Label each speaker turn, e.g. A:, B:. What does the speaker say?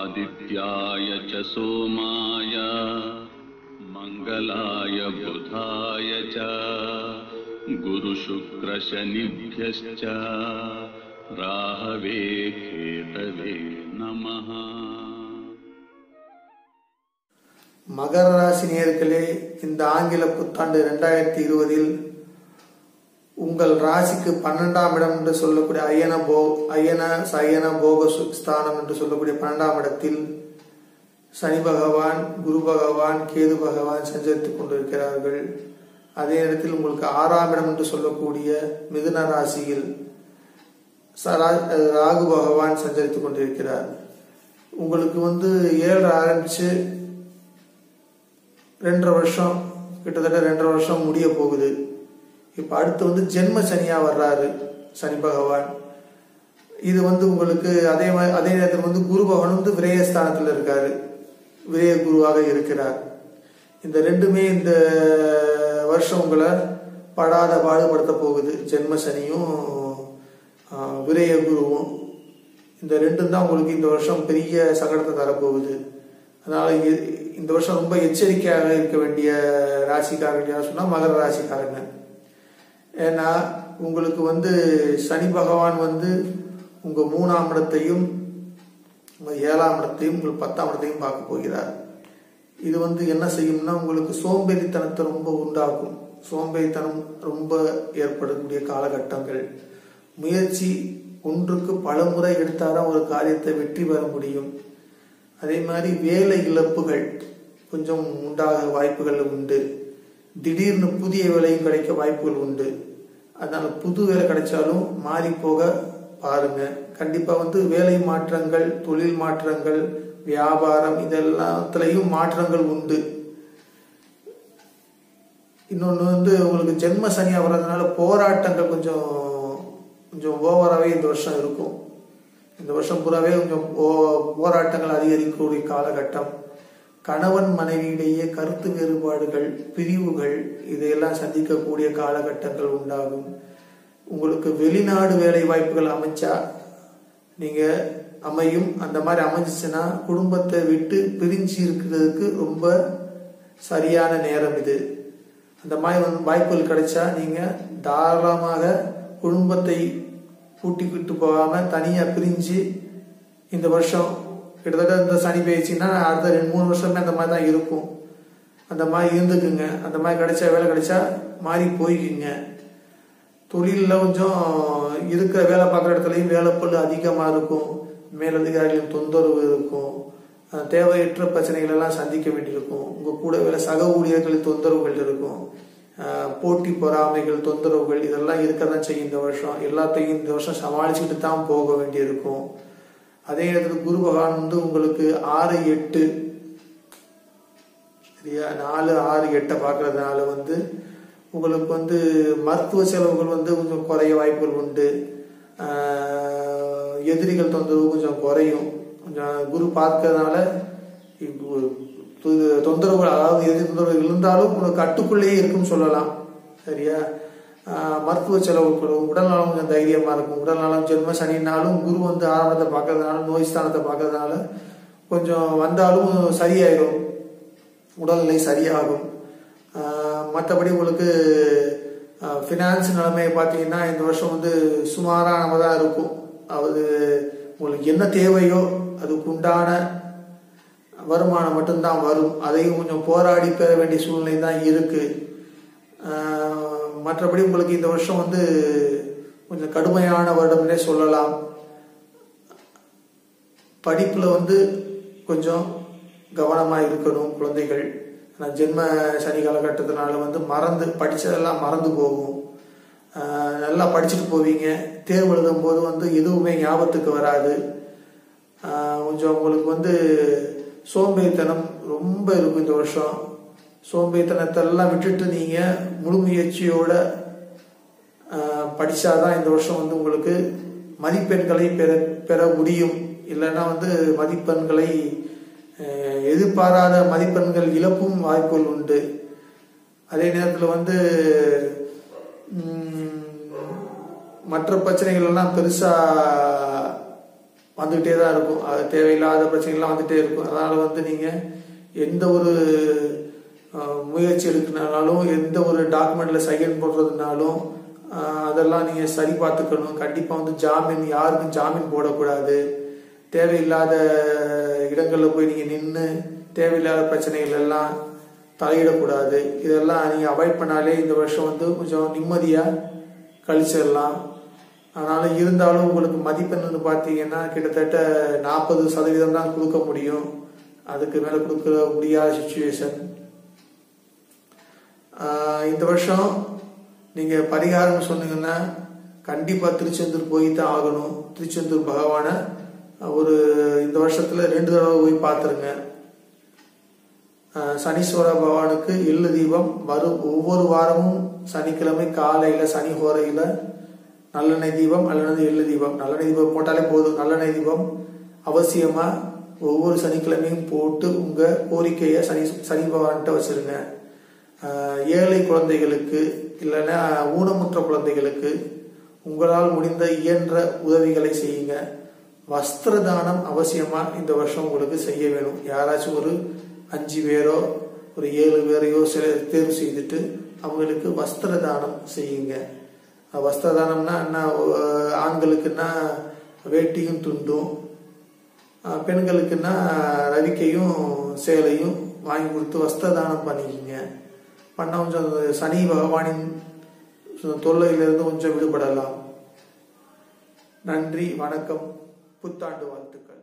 A: आदित्याय च सोमाय मङ्गलाय बुधाय च गुरुशुक्रशनिभ्यश्च राहवे केतवे नमः
B: மகர ராசி நேயர்களே இந்த ஆங்கில புத்தாண்டு ரெண்டாயிரத்தி இருபதில் உங்கள் ராசிக்கு பன்னெண்டாம் இடம் என்று சொல்லக்கூடிய அயன போ அயன சயன போக சு- ஸ்தானம் என்று சொல்லக்கூடிய பன்னெண்டாம் இடத்தில் சனி பகவான் குரு பகவான் கேது பகவான் சஞ்சரித்துக் கொண்டிருக்கிறார்கள் அதே நேரத்தில் உங்களுக்கு ஆறாம் இடம் என்று சொல்லக்கூடிய மிதுன ராசியில் சரா- ராகு பகவான் சஞ்சரித்துக் கொண்டிருக்கிறார் உங்களுக்கு வந்து ஏழு ஆரம்பிச்சு ரெண்டரை வருஷம் கிட்டத்தட்ட ரெண்டரை வருஷம் முடிய போகுது இப்போ அடுத்து வந்து ஜென்ம சனியா வர்றாரு சனி பகவான் இது வந்து உங்களுக்கு அதே மாதிரி அதே நேரத்தில் வந்து குரு பகவான் வந்து விரயஸ்தானத்தில் இருக்காரு விரய குருவாக இருக்கிறார் இந்த ரெண்டுமே இந்த வருஷம் உங்களை படாத பாடுபடுத்த போகுது ஜென்ம சனியும் ஆஹ், விரய குருவும் இந்த ரெண்டும் தான் உங்களுக்கு இந்த வருஷம் பெரிய சங்கடத்தை தரப்போகுது அதனால இ- இந்த வருஷம் ரொம்ப எச்சரிக்கையாக இருக்க வேண்டிய ராசிக்காரங்க யார் சொன்னா மகர ராசிக்காரங்க ஏன்னா உங்களுக்கு வந்து சனி பகவான் வந்து உங்க மூணாம் இடத்தையும் உங்க ஏழாம் இடத்தையும் உங்கள் பத்தாம் இடத்தையும் பார்க்க போகிறார் இது வந்து என்ன செய்யும்னா உங்களுக்கு சோம்பேறித்தனத்தை ரொம்ப உண்டாக்கும் சோம்பேறித்தனம் ரொம்ப ஏற்படக்கூடிய காலகட்டங்கள் முயற்சி ஒன்றுக்கு பல முறை எடுத்தாதான் ஒரு காரியத்தை வெற்றி பெற முடியும் அதே மாதிரி வேலை இழப்புகள் கொஞ்சம் உண்டாக வாய்ப்புகள் உண்டு திடீர்னு புதிய வேலையும் கிடைக்க வாய்ப்புகள் உண்டு அதனால புது வேலை கிடைச்சாலும் மாறி போக பாருங்க கண்டிப்பா வந்து வேலை மாற்றங்கள் தொழில் மாற்றங்கள் வியாபாரம் இதெல்லாத்துலயும் மாற்றங்கள் உண்டு இன்னொன்று வந்து உங்களுக்கு ஜென்ம சனியா வர்றதுனால போராட்டங்கள் கொஞ்சம் கொஞ்சம் ஓவராகவே இந்த வருஷம் இருக்கும் இந்த வருஷம் பூராவே கொஞ்சம் போ- போராட்டங்கள் அதிகரிக்கக்கூடிய காலகட்டம் கணவன் மனைவியிடையே கருத்து வேறுபாடுகள் பிரிவுகள் இதையெல்லாம் சந்திக்கக்கூடிய காலகட்டங்கள் உண்டாகும் உங்களுக்கு வெளிநாடு வேலை வாய்ப்புகள் அமைச்சா நீங்க அமையும் அந்த மாதிரி அமைஞ்சிச்சுன்னா குடும்பத்தை விட்டு பிரிஞ்சு இருக்கிறதுக்கு ரொம்ப சரியான நேரம் இது அந்த மாதிரி வந்து வாய்ப்புகள் கிடைச்சா நீங்க தாராளமாக குடும்பத்தை கூட்டிக்கிட்டு போகாம தனியா பிரிஞ்சு இந்த வருஷம் கிட்டத்தட்ட இந்த சனி பயிற்சின்னா அடுத்த ரெண்டு மூணு வருஷமே அந்த மாதிரி தான் இருக்கும் அந்த மாதிரி இருந்துக்குங்க அந்த மாதிரி கிடைச்சா வேலை கிடைச்சா மாறி போய்க்குங்க தொழிலில் கொஞ்சம் இருக்கிற வேலை பார்க்குற இடத்துலையும் வேலைப்பளு அதிகமாக இருக்கும் மேலதிகாரிகளின் தொந்தரவு இருக்கும் அஹ் தேவையற்ற பிரச்சனைகள் எல்லாம் சந்திக்க வேண்டியிருக்கும் உங்கள் கூட வேலை சக ஊழியர்களின் தொந்தரவுகள் இருக்கும் அஹ் போட்டி பொறாமைகள் தொந்தரவுகள் இதெல்லாம் இருக்க தான் செய்யும் இந்த வருஷம் எல்லாத்தையும் இந்த வருஷம் சமாளிச்சுட்டு தான் போக வேண்டியிருக்கும் அதே நேரத்தில் குரு பகவான் வந்து உங்களுக்கு ஆறு எட்டு சரியா நாலு ஆறு எட்டை பார்க்கறதுனால வந்து உங்களுக்கு வந்து மருத்துவ செலவுகள் வந்து கொஞ்சம் குறைய வாய்ப்புகள் உண்டு ஆஹ் எதிரிகள் தொந்தரவு கொஞ்சம் குறையும் கொஞ்சம் குரு பார்க்கறதுனால இப்போ து- தொந்தரவுகள் அதாவது எதிரி தொந்தரவு இருந்தாலும் உங்களுக்கு கட்டுக்குள்ளேயே இருக்குன்னு சொல்லலாம் சரியா ஆஹ் மருத்துவ செலவுகள் உடல் நலம் கொஞ்சம் தைரியமா இருக்கும் உடல் நலம் ஜென்ம சனினாலும் குரு வந்து ஆரம்பத்தை பார்க்கறதுனால நோய் ஸ்தானத்தை பார்க்கறதுனால கொஞ்சம் வந்தாலும் சரியாயிடும் உடல்நிலை சரியாகும் மற்றபடி உங்களுக்கு ஃபினான்ஸ் நிலைமையை பார்த்தீங்கன்னா இந்த வருஷம் வந்து சுமாரானதாக தான் இருக்கும் அது உங்களுக்கு என்ன தேவையோ அதுக்கு உண்டான வருமானம் மட்டும்தான் வரும் அதையும் கொஞ்சம் போராடி பெற வேண்டிய சூழ்நிலை தான் இருக்கு ஆஹ் மற்றபடி உங்களுக்கு இந்த வருஷம் வந்து கொஞ்சம் கடுமையான வருடம்னே சொல்லலாம் படிப்புல வந்து கொஞ்சம் கவனமா இருக்கணும் குழந்தைகள் ஆனா ஜென்ம சனி காலகட்டத்தினால வந்து மறந்து படிச்சதெல்லாம் மறந்து போகும் ஆஹ் நல்லா படிச்சுட்டு போவீங்க தேர்வு எழுதும் போது வந்து எதுவுமே ஞாபகத்துக்கு வராது ஆஹ் கொஞ்சம் உங்களுக்கு வந்து சோம்பேறித்தனம் ரொம்ப இருக்கும் இந்த வருஷம் சோம்பேறித்தனத்தை எல்லாம் விட்டுட்டு நீங்க முழு முயற்சியோட ஆஹ் படிச்சாதான் இந்த வருஷம் வந்து உங்களுக்கு மதிப்பெண்களை பெற பெற முடியும் இல்லைன்னா வந்து மதிப்பெண்களை ஆஹ் எதிர்பாராத மதிப்பெண்கள் இழப்பும் வாய்ப்புகள் உண்டு அதே நேரத்தில் வந்து ம், மற்ற பிரச்சனைகள் எல்லாம் பெருசா வந்துகிட்டே தான் இருக்கும் அது தேவையில்லாத பிரச்சனைகள்லாம் வந்துட்டே இருக்கும் அதனால வந்து நீங்க எந்த ஒரு அஹ், முயற்சி எடுக்கணும்னாலும் எந்த ஒரு டாக்குமெண்ட்ல சைன் போடுறதுனாலும் அஹ், அதெல்லாம் நீங்க சரி பார்த்துக்கணும் கண்டிப்பா வந்து ஜாமீன் யாருக்கும் ஜாமீன் போடக்கூடாது தேவையில்லாத இடங்கள்ல போய் நீங்க நின்று தேவையில்லாத பிரச்சனைகள் எல்லாம் தலையிடக்கூடாது இதெல்லாம் நீங்க அவாய்ட் பண்ணாலே இந்த வருஷம் வந்து கொஞ்சம் நிம்மதியா கழிச்சிடலாம் அதனால இருந்தாலும் உங்களுக்கு மதிப்பெண்னு பார்த்தீங்கன்னா கிட்டத்தட்ட நாற்பது சதவீதம் தான் கொடுக்க முடியும் அதுக்கு மேல கொடுக்க முடியாத சுச்சுவேஷன் இந்த வருஷம் நீங்க பரிகாரம் சொன்னீங்கன்னா கண்டிப்பா திருச்செந்தூர் போய் தான் ஆகணும் திருச்செந்தூர் பகவானை ஒரு இந்த வருஷத்துல ரெண்டு தடவை போய் பார்த்துருங்க ஆஹ் சனீஸ்வர பகவானுக்கு எள்ளு தீபம் வரும் ஒவ்வொரு வாரமும் சனிக்கிழமை காலையில சனி ஹோரையில நல்லெண்ணெய் தீபம் அல்லது எள்ளு தீபம் நல்லெண்ணெய் தீபம் போட்டாலே போதும் நல்லெண்ணெய் தீபம் அவசியமா ஒவ்வொரு சனிக்கிழமையும் போட்டு உங்க கோரிக்கையை சனி சனி பகவான்கிட்ட வச்சிருங்க ஆஹ் ஏழை குழந்தைகளுக்கு இல்லைன்னா ஊனமுற்ற குழந்தைகளுக்கு உங்களால் முடிந்த இயன்ற உதவிகளை செய்யுங்க வஸ்திர தானம் அவசியமா இந்த வருஷம் உங்களுக்கு செய்ய வேணும் யாராச்சும் ஒரு அஞ்சு பேரோ ஒரு ஏழு பேரையோ சில தேர்வு செய்துட்டு அவங்களுக்கு வஸ்திர தானம் செய்யுங்க அஹ் வஸ்திர தானம்னா என்ன அஹ் ஆண்களுக்குன்னா வேட்டியும் துண்டும் அஹ் பெண்களுக்குன்னா ரவிக்கையும் சேலையும் வாங்கி கொடுத்து வஸ்திர தானம் பண்ணிக்கிங்க பண்ண கொஞ்சம் அந்த சனி பகவானின் தொல்லையிலிருந்து கொஞ்சம் விடுபடலாம் நன்றி வணக்கம் புத்தாண்டு வாழ்த்துக்கள்